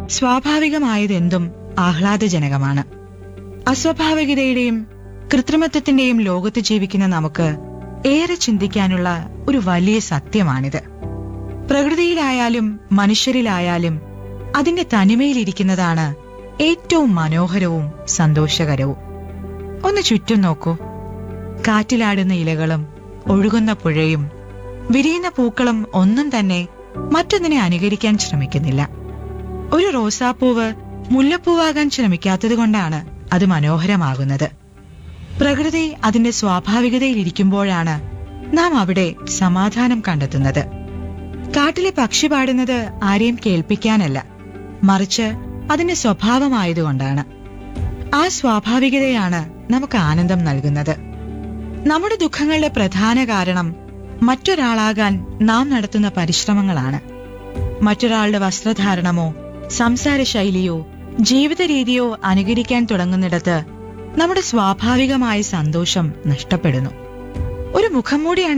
സ്വാഭാവികമായതെന്തും ആഹ്ലാദജനകമാണ് അസ്വാഭാവികതയുടെയും കൃത്രിമത്വത്തിന്റെയും ലോകത്ത് ജീവിക്കുന്ന നമുക്ക് ഏറെ ചിന്തിക്കാനുള്ള ഒരു വലിയ സത്യമാണിത് പ്രകൃതിയിലായാലും മനുഷ്യരിലായാലും അതിന്റെ തനിമയിലിരിക്കുന്നതാണ് ഏറ്റവും മനോഹരവും സന്തോഷകരവും ഒന്ന് ചുറ്റും നോക്കൂ കാറ്റിലാടുന്ന ഇലകളും ഒഴുകുന്ന പുഴയും വിരിയുന്ന പൂക്കളും ഒന്നും തന്നെ മറ്റൊന്നിനെ അനുകരിക്കാൻ ശ്രമിക്കുന്നില്ല ഒരു റോസാപ്പൂവ് മുല്ലപ്പൂവാകാൻ ശ്രമിക്കാത്തതുകൊണ്ടാണ് അത് മനോഹരമാകുന്നത് പ്രകൃതി അതിന്റെ സ്വാഭാവികതയിലിരിക്കുമ്പോഴാണ് നാം അവിടെ സമാധാനം കണ്ടെത്തുന്നത് കാട്ടിലെ പക്ഷി പാടുന്നത് ആരെയും കേൾപ്പിക്കാനല്ല മറിച്ച് അതിന്റെ സ്വഭാവമായതുകൊണ്ടാണ് ആ സ്വാഭാവികതയാണ് നമുക്ക് ആനന്ദം നൽകുന്നത് നമ്മുടെ ദുഃഖങ്ങളുടെ പ്രധാന കാരണം മറ്റൊരാളാകാൻ നാം നടത്തുന്ന പരിശ്രമങ്ങളാണ് മറ്റൊരാളുടെ വസ്ത്രധാരണമോ സംസാര ശൈലിയോ ജീവിത രീതിയോ അനുകരിക്കാൻ തുടങ്ങുന്നിടത്ത് നമ്മുടെ സ്വാഭാവികമായ സന്തോഷം നഷ്ടപ്പെടുന്നു ഒരു മുഖംമൂടി